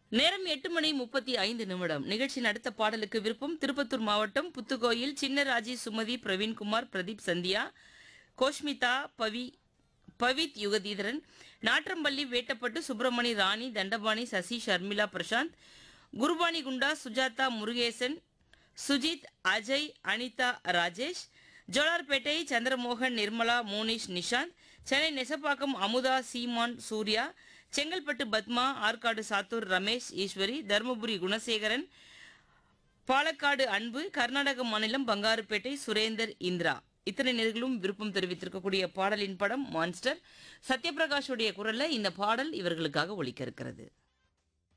நேரம் எட்டு மணி முப்பத்தி ஐந்து நிமிடம் நிகழ்ச்சியின் அடுத்த பாடலுக்கு விருப்பம் திருப்பத்தூர் மாவட்டம் புத்துக்கோயில் சின்னராஜி சுமதி பிரவீன்குமார் பிரதீப் சந்தியா கோஷ்மிதா பவி பவித் யுகதீதரன் நாற்றம்பள்ளி வேட்டப்பட்டு சுப்பிரமணி ராணி தண்டபாணி சசி ஷர்மிளா பிரசாந்த் குருபானி குண்டா சுஜாதா முருகேசன் சுஜித் அஜய் அனிதா ராஜேஷ் ஜோலார்பேட்டை சந்திரமோகன் நிர்மலா மோனிஷ் நிஷாந்த் சென்னை நெசப்பாக்கம் அமுதா சீமான் சூர்யா செங்கல்பட்டு பத்மா ஆற்காடு சாத்தூர் ரமேஷ் ஈஸ்வரி தருமபுரி குணசேகரன் பாலக்காடு அன்பு கர்நாடக மாநிலம் பங்காருப்பேட்டை சுரேந்தர் இந்திரா இத்தனை நேர்களும் விருப்பம் தெரிவித்திருக்கக்கூடிய பாடலின் படம் மான்ஸ்டர் சத்யபிரகாஷுடைய குரல்ல இந்த பாடல் இவர்களுக்காக ஒலிக்க இருக்கிறது